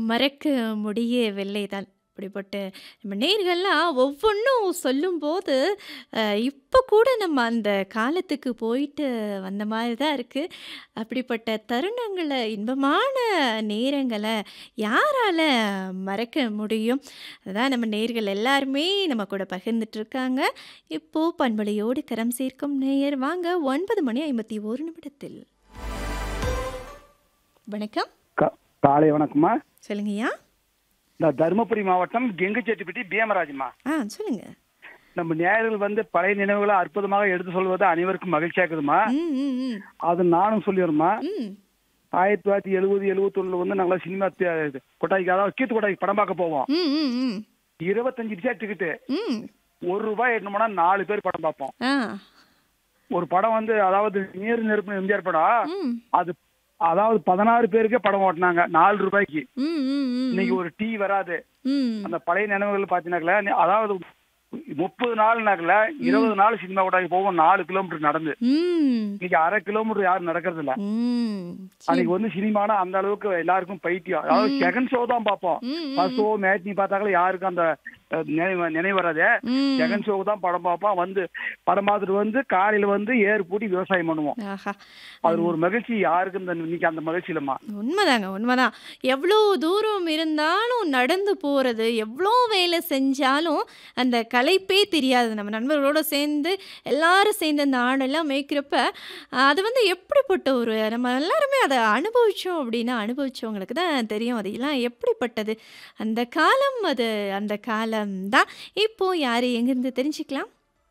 மறக்க முடியவில்லை தான். அப்படிப்பட்ட நம்ம நேயர்கள்லாம் ஒவ்வொன்னும் சொல்லும்போது, அ இப்ப கூட நம்ம அந்த காலத்துக்கு போயிட்டு வந்த மாரி தான் இருக்கு. அப்படிப்பட்ட தருணங்கள, இன்பமான நேரங்கள யாரால மறக்க முடியும்? அதான் நம்ம நேயர்கள் எல்லாருமே நம்ம கூட பகிர்ந்துட்டு இருக்காங்க. இப்போ பண்பலையோடு கரம் சேர்க்கும் நேயர் வாங்க 9 மணி 51 நிமிடத்தில். வணக்கம். கா காலை வணக்கம்மா. சொல்லுங்கய்யா. நான் தருமபுரி மாவட்டம் கெங்குச்செட்டிப்பட்டி பீமராஜ்மா. ஆ சொல்லுங்க. நம்ம நேயர்கள் வந்து பழைய நினைவுகளை அற்புதமாக எடுத்து சொல்வது அனைவருக்கும் மகிழ்ச்சியா இருக்குதும்மா. ம், ம், ம். அது நானும் சொல்லிடுறேம்மா. ம். 1970, 71 வந்து நாங்களாம் சினிமா தே கொட்டாய்க்கு அதாவது கீத்து கொட்டாய்க்கு படம் பார்க்க போவோம். ம், ம், ம். 25 பைசா டிக்கெட்டு. ம். ரூ. 1 எடுத்தோம்னா 4 பேர் படம் பார்ப்போம். ஆ. ஒரு படம் வந்து அதாவது நீர் நெருப்பு எம்ஜிஆர் படம். ம். அது அதாவது 16 பேருக்கே படம் ஓட்டுனாங்க. ரூ. 4க்கு. ம், ம், ம், இன்னைக்கு ம். ஒரு டீ வராது. ம். அந்த பழைய நினைவுகள் பாத்தீங்கன்னாக்கல அதாவது 30 நாள்னாக்கல 20 நாள் சினிமா கொட்டாய்க்கு போவோம் 4 கிலோமீட்டர் நடந்து. ம். இன்னைக்கு அரை கிலோமீட்டர் யாரும் நடக்கிறது இல்ல. ம். சரி. அன்னைக்கு வந்து சினிமானா அந்த அளவுக்கு எல்லாருக்கும் பைத்தியம். அதாவது ம். செகண்ட் ஷோ தான் பார்ப்போம். ம், ம், ஃபர்ஸ்ட் ஷோ மேட்னி பார்த்தாக்கல யாருக்கும் அந்த அஹ், நினைவு நினைவு வராது. ம். செகண்ட் ஷோக்கு தான் படம் பார்ப்போம். வந்து படம் பார்த்துட்டு வந்து காலையில வந்து ஏர் பூட்டி விவசாயம் பண்ணுவோம். ஆஹா. அது ஒரு மகிழ்ச்சி யாருக்கும் இந்த இன்னைக்கு அந்த மகிழ்ச்சி இல்லம்மா. உண்மைதாங்க, உண்மைதான். எவ்வளோ தூரம் இருந்தாலும் நடந்து போறது, எவ்வளோ வேலை செஞ்சாலும் அந்த களைப்பே தெரியாது. நம்ம நண்பர்களோட சேர்ந்து எல்லாரும் சேர்ந்து அந்த ஆடெல்லாம் மேய்க்கிறப்ப, அது வந்து எப்படிப்பட்ட ஒரு நம்ம எல்லாருமே அத அனுபவிச்சோம் அப்படின்னா, அனுபவிச்சவங்களுக்கு தான் தெரியும். அது எல்லாம் எப்படிப்பட்டது. அந்த காலம் அது அந்த காலம் தான். இப்போ யாரு எங்கிருந்து தெரிஞ்சுக்கலாம்?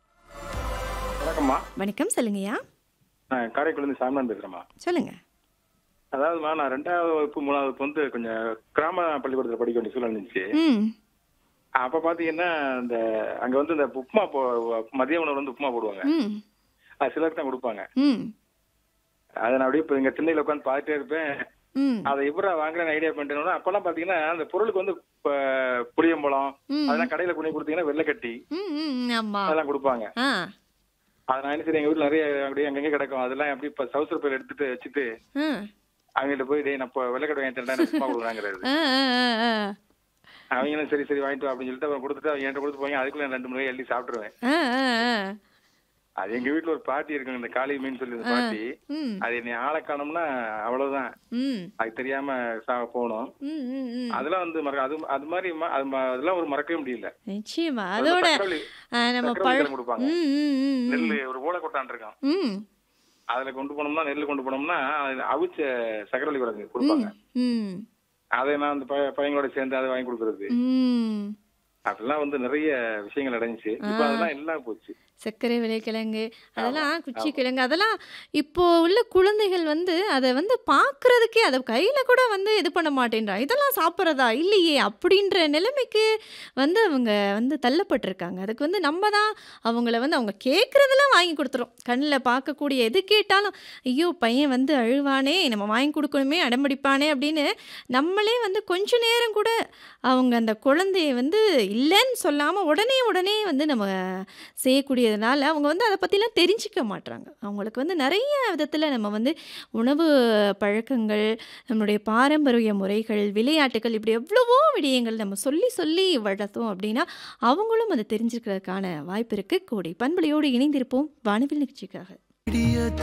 வணக்கம்மா வணக்கம் சொல்லுங்கய்யா. நான் காரைக்குடிலேருந்து சாமியான் பேசுகிறேம்மா சொல்லுங்க. அதாவதுமா நான் ரெண்டாவது வகுப்பு மூணாவது வகுப்பு வந்து கொஞ்சம் கிராம பள்ளிக்கூடத்தில் படிக்க வேண்டிய சூழ்நிலை இருந்துச்சு ம். அப்போ பார்த்தீங்கன்னா இந்த அங்கே வந்து இந்த உப்புமா போ மதிய உணவு வந்து உப்புமா போடுவாங்க ம். அது சிலருக்கு தான் கொடுப்பாங்க ம். அதை நான் அப்படியே இப்போ இங்கே திண்ணையில் உட்காந்து பார்த்துட்டே இருப்பேன் ம். அதை எப்படா வாங்குறேன்னு ஐடியா பண்ணிட்டேன்னா அப்போல்லாம் பார்த்தீங்கன்னா அந்த பொருளுக்கு வந்து இப்போ புளியம்பழம் ம். அதெல்லாம் கடையில் கொண்டு போய் கொடுத்தீங்கன்னா வெள்ளைக்கட்டி ம், ம், ம். ஆமா. அதெல்லாம் கொடுப்பாங்க ஆ. அதை நான் என்ன சரி எங்கள் வீட்டில் நிறைய அப்படியே அங்கங்கே கிடக்கும் அதெல்லாம் எப்படி இப்போ சவுசர் பையில் எடுத்துட்டு வச்சுட்டு ம். அவங்கள்ட்ட போய் டேய் நான் இப்போ வெள்ளைக்கட்டி வாங்கி தரேன் எனக்கு உப்புமா கொடுக்குறாங்கிறது ஆ, ஆ, ஆ, ஆ. அவங்களும் சரி சரி வாங்கிட்டு வா அப்படின்னு சொல்லிட்டு அப்புறம் கொடுத்துட்டு அவங்க என்கிட்ட கொடுத்து போய் அதுக்குள்ள நான் ரெண்டு மூணு எழுதி சாப்பிட்டுருவேன் ஆ, ஆ, ஆ. அது எங்க வீட்டுல ஒரு பாட்டி இருக்குங்க இந்த காளி மீன் சொல்லி இந்த ஆ. பாட்டி ம். அது என்னை ஆளை காணோம்னா அவ்வளவுதான் ம். அது தெரியாம சா- போகணும் ம், ம், ம். அதெல்லாம் வந்து மறக்க அது அது மாதிரி ம- அது ம- அதெல்லாம் ஒரு மறக்கவே முடியல நிச்சயமா. அது அதோட தக்காளி ஆ, நம்ம தக்காளி பழ கிழங்கு கொடுப்பாங்க ம், ம், ம், ம். நெல் ஒரு ஓலை கொட்டான் இருக்கான் ம். அதுல கொண்டு போனோம்னா நெல் கொண்டு போனோம்னா அதுல அவிச்ச சக்கரவள்ளி கிழங்கு கொடுப்பாங்க ம். அதை நான் அந்த ப- பையங்களோட சேர்ந்து அதை வாங்கி கொடுக்கறது ம். அதெல்லாம் வந்து நிறைய விஷயங்கள் அடைஞ்சிச்சு இப்ப அதெல்லாம் எல்லாம் போச்சு சர்க்கரை விலைக்கிழங்கு அதெல்லாம் குச்சி கிழங்கு அதெல்லாம் இப்போ உள்ள குழந்தைகள் வந்து அதை வந்து பார்க்கறதுக்கே அதை கையில் கூட வந்து இது பண்ண மாட்டேன்றா இதெல்லாம் சாப்பிட்றதா இல்லையே அப்படின்ற நிலைமைக்கு வந்து அவங்க வந்து தள்ளப்பட்டிருக்காங்க அதுக்கு வந்து நம்ம தான் அவங்கள வந்து அவங்க கேட்குறதெல்லாம் வாங்கி கொடுத்துரும் கண்ணில் பார்க்கக்கூடிய எது கேட்டாலும் ஐயோ பையன் வந்து அழுவானே நம்ம வாங்கி கொடுக்கணுமே அடம்பிடிப்பானே அப்படின்னு நம்மளே வந்து கொஞ்ச நேரம் கூட அவங்க அந்த குழந்தைய வந்து இல்லைன்னு சொல்லாமல் உடனே உடனே வந்து நம்ம செய்யக்கூடியதுனால அவங்க வந்து அதை பற்றிலாம் தெரிஞ்சிக்க மாட்றாங்க அவங்களுக்கு வந்து நிறைய விதத்தில் நம்ம வந்து உணவு பழக்கங்கள் நம்மளுடைய பாரம்பரிய முறைகள் விளையாட்டுகள் இப்படி எவ்வளவோ விடயங்கள் நம்ம சொல்லி சொல்லி வளர்த்தோம் அப்படின்னா அவங்களும் அதை தெரிஞ்சுக்கிறதுக்கான வாய்ப்பு இருக்குது கோடி பண்பலையோடு இணைந்திருப்போம் வானவில் நிகழ்ச்சிக்காக இடிய